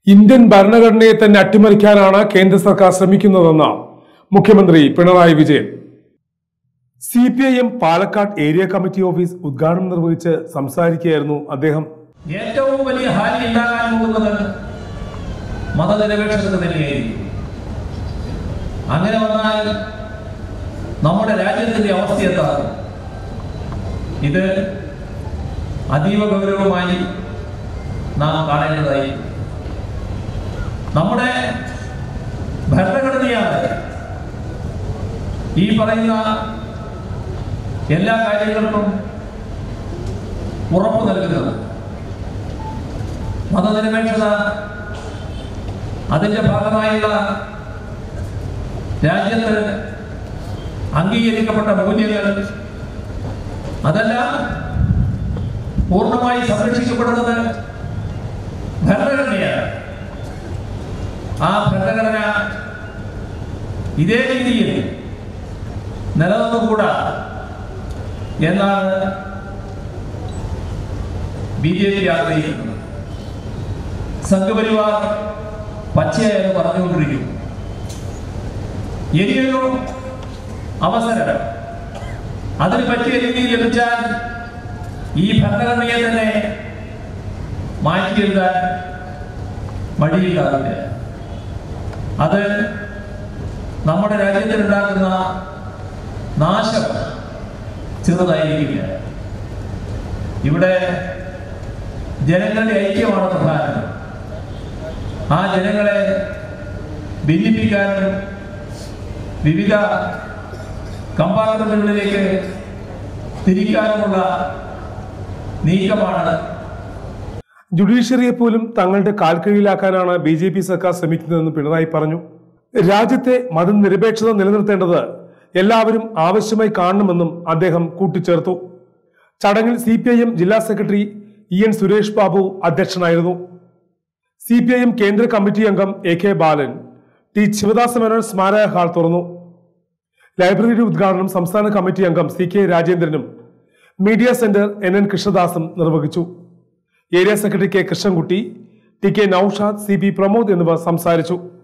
Indian ഭരണഘടനയെ തന്നെ അട്ടിമറിക്കാനാണ് കേന്ദ്ര സർക്കാർ ശ്രമിക്കുന്നതെന്ന് മുഖ്യമന്ത്രി Pinarayi Vijayan C P I M Palakkad area committee office ഉദ്ഘാടനം നിർവഹിച്ച് സംസാരിക്കുകയായിരുന്നു അദ്ദേഹം ഏറ്റവും വലിയ ഹാനി ഉണ്ടാകാൻ പോകുന്നത് മതനിരപേക്ഷത തന്നെയായിരിക്കും അങ്ങനെ വന്നാൽ നമ്മുടെ രാജ്യത്തിന്റെ അവസ്ഥ എന്താണ് ഇത് അതീവ ഗൗരവമായി നാം കാണേണ്ടതായി നമ്മുടെ ഭരണഘടനയാണ് ഈ പറയുന്ന എല്ലാ കാര്യങ്ങൾക്കും ഉറപ്പ് നൽകുന്നത് മതനിരപേക്ഷത അതിന്റെ ഭാഗമായുള്ള രാജ്യത്ത് അംഗീകരിക്കപ്പെട്ട മൂല്യങ്ങൾ അതെല്ലാം പൂർണ്ണമായി സംരക്ഷിക്കപ്പെടുന്നത് ഭരണഘടനയാണ് ആ ഭരണഘടന ഇതേ രീതിയിൽ നിലനിന്നുകൂടാ എന്നാണ് ബി ജെ പി ആഗ്രഹിക്കുന്നത് സംഘപരിവാർ പച്ചയായി പറഞ്ഞുകൊണ്ടിരിക്കുന്നു ഇനിയൊരു അവസരം അതിന് പറ്റിയ രീതിയിൽ ലഭിച്ചാൽ ഈ ഭരണഘടനയെ തന്നെ മാറ്റിയെഴുതാൻ മടിയില്ലാതില്ല അത് നമ്മുടെ രാജ്യത്തിനുണ്ടാക്കുന്ന നാശം ചെറുതായിരിക്കില്ല ഇവിടെ ജനങ്ങളുടെ ഐക്യമാണ് പ്രധാനം ആ ജനങ്ങളെ ഭിന്നിപ്പിക്കാനും വിവിധ കമ്പാർട്ട്മെന്റുകളിലേക്ക് തിരിക്കാനുമുള്ള നീക്കമാണ് ജുഡീഷ്യറിയെ പോലും തങ്ങളുടെ കാൽക്കീഴിലാക്കാനാണ് ബി ജെ പി സർക്കാർ ശ്രമിക്കുന്നതെന്ന് പിണറായി പറഞ്ഞു രാജ്യത്തെ മതനിരപേക്ഷത നിലനിർത്തേണ്ടത് എല്ലാവരും ആവശ്യമായി കാണണമെന്നും അദ്ദേഹം കൂട്ടിച്ചേർത്തു ചടങ്ങിൽ സി പി ഐ എം ജില്ലാ secretary E N Suresh Babu അധ്യക്ഷനായിരുന്നു സി പി ഐ എം കേന്ദ്ര കമ്മിറ്റി അംഗം A K Balan T Sivadasa Menon സ്മാരക ഹാൾ തുറന്നു ലൈബ്രറിയുടെ ഉദ്ഘാടനം സംസ്ഥാന കമ്മിറ്റി അംഗം സി കെ രാജേന്ദ്രനും മീഡിയ സെന്റർ എൻ എൻ കൃഷ്ണദാസും നിർവഹിച്ചു area secretary K Krishnankutty T K Noushad C P Pramod എന്നിവർ സംസാരിച്ചു